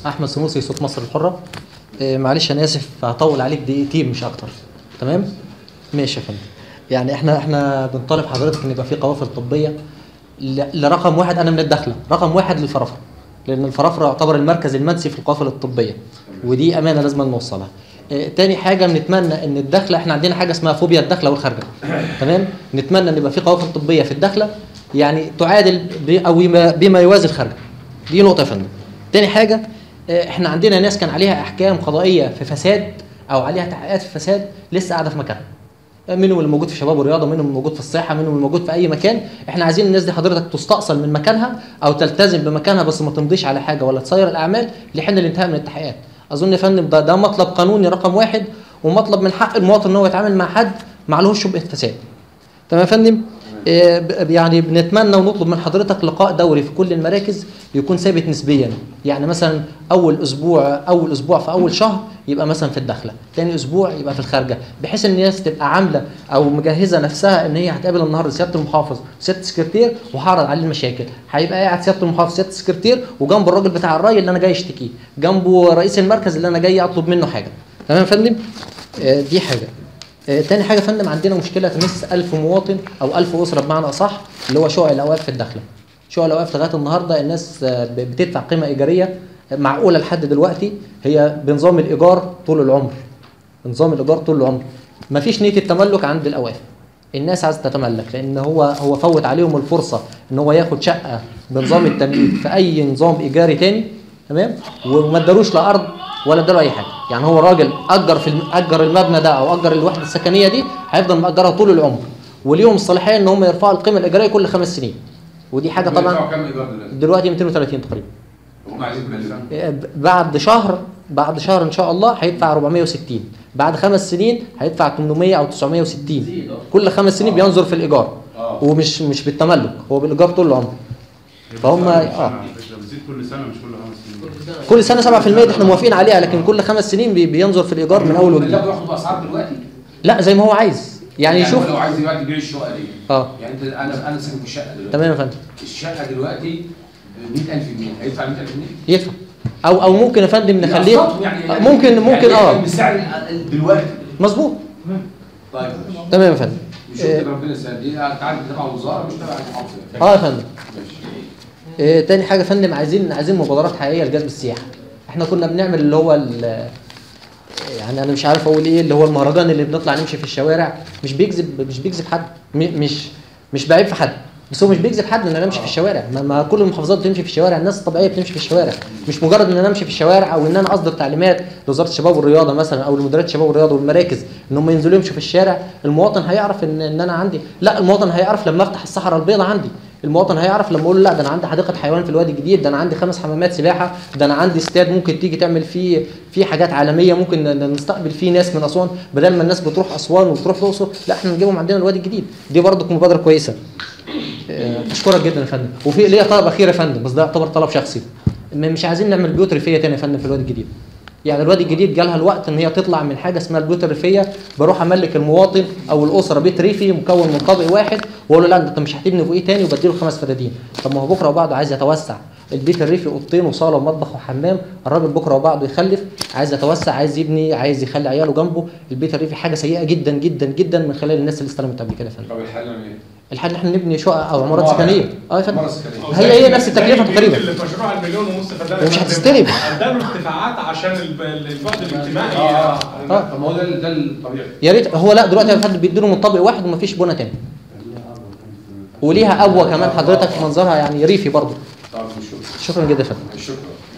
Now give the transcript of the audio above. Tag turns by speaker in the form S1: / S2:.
S1: احمد سنوسي صوت مصر الحره آه، معلش انا اسف هطول عليك دقيقتين مش اكتر تمام ماشي يا فندم يعني احنا احنا بنطالب حضرتك ان يبقى في قوافل طبيه ل- لرقم واحد انا من الداخله رقم واحد للفرافره لان الفرافره يعتبر المركز المنسي في القوافل الطبيه ودي امانه لازم نوصلها آه، تاني حاجه بنتمنى ان الداخله احنا عندنا حاجه اسمها فوبيا الداخله والخارجه تمام نتمنى ان يبقى في قوافل طبيه في الداخله يعني تعادل ب- او بما- بما يوازي الخارجه دي نقطه يا فندم تاني حاجه آه، احنا عندنا ناس كان عليها احكام قضائيه في فساد او عليها تحقيقات في فساد لسه قاعده في مكانها منهم اللي موجود في شباب والرياضه منهم اللي موجود في الصحه منهم اللي موجود في اي مكان احنا عايزين الناس دي حضرتك تستأصل من مكانها او تلتزم بمكانها بس ما تمضيش على حاجه ولا تسير الاعمال لحين الانتهاء من التحقيقات اظن يا فندم ده ده مطلب قانوني رقم واحد ومطلب من حق المواطن ان هو يتعامل مع حد معلهوش شبهه فساد تمام يا فندم آه، ب- يعني بنتمنى ونطلب من حضرتك لقاء دوري في كل المراكز يكون ثابت نسبيا يعني مثلا اول اسبوع اول اسبوع في اول شهر يبقى مثلا في الداخله ثاني اسبوع يبقى في الخارجه بحيث ان الناس تبقى عامله او مجهزه نفسها ان هي هتقابل النهارده سياده المحافظ سياده السكرتير وهعرض عليه المشاكل هيبقى قاعد سياده المحافظ سياده السكرتير وجنبه الراجل بتاع الري اللي انا جاي اشتكيه جنبه رئيس المركز اللي انا جاي اطلب منه حاجه تمام يا فندم آه، دي حاجه آه، تاني حاجه يا فندم عندنا مشكله تمس 1000 مواطن او 1000 اسره بمعنى اصح اللي هو شقق الاوقاف في الداخله شقق الاوقاف لغايه النهارده الناس آه، ب- بتدفع قيمه ايجاريه معقوله لحد دلوقتي هي بنظام الايجار طول العمر نظام الايجار طول العمر مفيش نيه التملك عند الاوقاف الناس عايزه تتملك لان هو هو فوت عليهم الفرصه ان هو ياخد شقه بنظام التمليك في اي نظام ايجاري تاني تمام وما ادالوش لا ارض ولا اداله اي حاجه يعني هو راجل اجر في الم- اجر المبنى ده او اجر الوحده السكنيه دي هيفضل مأجرها طول العمر وليهم الصلاحيه ان هم يرفعوا القيمه الايجاريه كل خمس سنين ودي حاجه طبعا
S2: بيدفعوا كام ايجار دلوقتي؟
S1: دلوقتي 230 تقريبا
S2: هم عايزين كام؟
S1: بعد شهر بعد شهر ان شاء الله هيدفع 460 بعد خمس سنين هيدفع 800 او 960 كل خمس سنين بينظر في الايجار
S2: اه
S1: ومش مش بالتملك هو بالايجار طول العمر فهم اه
S3: بتزيد كل سنه مش كل خمس سنين
S1: كل سنه 7% دي احنا موافقين عليها لكن كل خمس سنين بي- بينظر في الايجار من اول
S2: لا
S1: وجديد
S2: بياخد باسعار دلوقتي
S1: لا زي ما هو عايز يعني يشوف
S2: هو لو عايز دلوقتي يبيع الشقه دي
S1: اه
S2: يعني انت انا انا ساكن في الشقه دلوقتي
S1: تمام يا فندم
S2: الشقه دلوقتي ب 100000 جنيه هيدفع 100000 جنيه؟
S1: يدفع او او ممكن يا فندم نخليه
S2: أقساط يعني
S1: آه، ممكن ممكن
S2: يعني
S1: اه
S2: بالسعر دلوقتي
S1: مظبوط
S2: طيب
S1: تمام يا فندم
S2: شفت ربنا يسهل دي انت عارف تبع الوزاره مش تبع المحافظه
S1: اه يا فندم
S2: ماشي
S1: إيه تاني حاجه يا فندم عايزين عايزين مبادرات حقيقيه لجذب السياحه احنا كنا بنعمل اللي هو ال- يعني انا مش عارف اقول ايه اللي هو المهرجان اللي بنطلع نمشي في الشوارع مش بيجذب مش بيجذب حد م- مش مش بعيب في حد بس هو مش بيجذب حد ان انا امشي في الشوارع ما, ما كل المحافظات بتمشي في الشوارع الناس الطبيعيه بتمشي في الشوارع مش مجرد ان انا امشي في الشوارع او ان انا اصدر تعليمات لوزاره الشباب والرياضه مثلا او لمديريه الشباب والرياضه والمراكز ان هم ينزلوا يمشوا في الشارع المواطن هيعرف ان ان انا عندي لا المواطن هيعرف لما افتح الصحراء البيضاء عندي المواطن هيعرف لما اقول له لا ده انا عندي حديقه حيوان في الوادي الجديد ده انا عندي خمس حمامات سباحه ده انا عندي استاد ممكن تيجي تعمل فيه فيه حاجات عالميه ممكن ن- نستقبل فيه ناس من اسوان بدل ما الناس بتروح اسوان وبتروح الاقصر لا احنا نجيبهم عندنا الوادي الجديد دي برضك مبادره كويسه آه، اشكرك جدا يا فندم وفي ليا طلب اخير يا فندم بس ده يعتبر طلب شخصي م- مش عايزين نعمل بيوت ريفيه تاني يا فندم في الوادي الجديد يعني الوادي الجديد جالها الوقت ان هي تطلع من حاجه اسمها البيوت الريفيه بروح املك المواطن او الاسره بيت ريفي مكون من طابق واحد واقول له لا انت مش هتبني فوقيه تاني وبديله خمس فدادين طب ما هو بكره وبعده عايز يتوسع البيت الريفي اوضتين وصاله ومطبخ وحمام الراجل بكره وبعده يخلف عايز يتوسع عايز يبني عايز يخلي عياله جنبه البيت الريفي حاجه سيئه جدا جدا جدا من خلال الناس اللي استلمت قبل كده يا فندم
S2: طب الحل ايه؟
S1: الحل ان احنا نبني شقق او عمارات
S2: عمارة.
S1: سكنيه اه يا فندم
S2: عمارة سكنية.
S1: هي هي نفس التكلفه
S4: زي
S1: تقريبا
S4: اللي في مشروع المليون ونص فده
S1: ومش هتستلم.
S4: اداله ارتفاعات عشان الب- البعد الاجتماعي
S2: اه
S1: آه.
S2: طب ما هو ده ده الطبيعي
S1: يا ريت هو لا دلوقتي يا فندم بيديله من طابق واحد ومفيش بنى تاني وليها ابوه كمان حضرتك منظرها يعني ريفي برضه
S2: طب شكرا
S1: شكرا جدا يا فندم
S2: شكرا